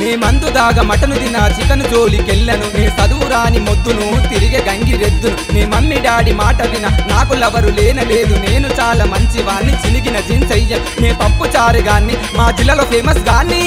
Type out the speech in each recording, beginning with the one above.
నే మందు దాగ మటను తిన చికెన్ జోలికెళ్ళను నే చదువు రాని మొద్దును తిరిగే గంగి రెద్దును నీ మమ్మీ డాడీ మాట విన నాకు లవరు లేనలేదు నేను చాలా మంచివాణ్ణి చినిగిన జీన్స్ అయ్య నే పప్పు చారు గాన్ని మా జిల్లాలో ఫేమస్ గాన్ని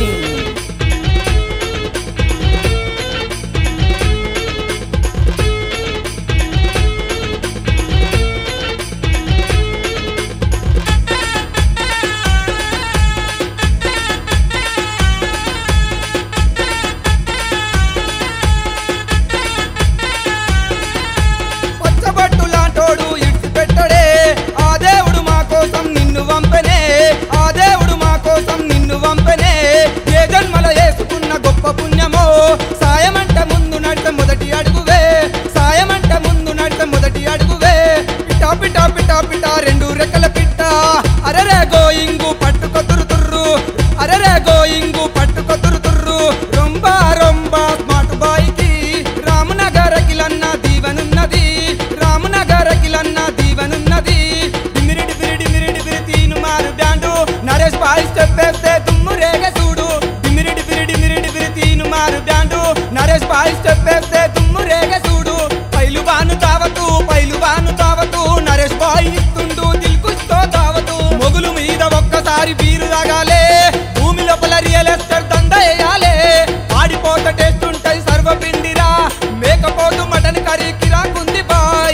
పచ్చబట్టు లాంటోడు ఇడ్చి పెట్టడే ఆ దేవుడు మా కోసం నిన్ను వంపెనే ఆ దేవుడు మా కోసం నిన్ను వంపెనే ఏ జన్మల వేసుకున్న గొప్ప పుణ్యమో సాయమంట ముందు నడితే మొదటి అడుగువే సాయమంట ముందు నడితే మొదటి అడుగువే పిటా పిటా పిటా పిటా రెండు రెక్కల పిట్ట అరరే గోయింగు పట్టుకొతురు తుర్రు అరరే గోయింగు పట్టుకొతురు తుర్రు రొంబ రొంబ స్మార్ట్ బాయ్కి రామనగర కిలన్న దీవనున్నది రామనగర కిలన్న దీవనున్నది డిమిరిడి బిరిడి మిరిడి బిరి తీను మారు బ్యాండు నరేష్ బాయ్ స్టెప్ వేస్తే తుమ్ము రేగ చూడు డిమిరిడి బిరిడి మిరిడి బిరి తీను మారు బ్యాండు నరేష్ బాయ్ స్టెప్ వేస్తే తుమ్ము రేగ చూడు పైలు బాను తావతు పైలు బాను తావతు నరేష్ బాయ్ ఇస్తుండు దిల్కుస్తో తావతు మొగులు మీద ఒక్కసారి బీరు తాగాలే భూమి లోపల రియల్ ఎస్టేట్ దండ వేయాలే ఆడిపోత టేస్ట్ ఉంటాయి సర్వపిండిరా మేకపోతు మటన్ కర్రీ కిరాకుంది బాయ్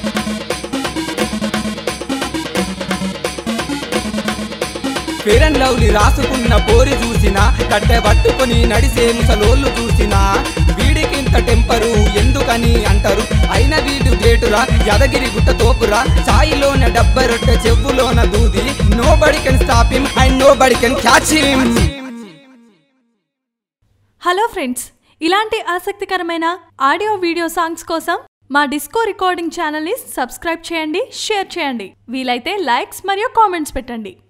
ఫేర్ అండ్ లవ్లీ రాసుకున్న పోరి చూసిన కట్టె పట్టుకొని నడిసే ముసలోళ్ళు చూసిన వీడికింత టెంపరు ఎందుకని అంటారు అయిన వీడు గ్రేటురా యదగిరి గుట్ట తోపురా చాయిలోన డబ్బ రొట్టె చెవులోన దూది nobody can stop him and nobody can catch him hello friends ఇలాంటి ఆసక్తికరమైన ఆడియో వీడియో సాంగ్స్ కోసం మా డిస్కో రికార్డింగ్ ఛానల్ని సబ్స్క్రైబ్ చేయండి షేర్ చేయండి వీలైతే లైక్స్ మరియు కామెంట్స్ పెట్టండి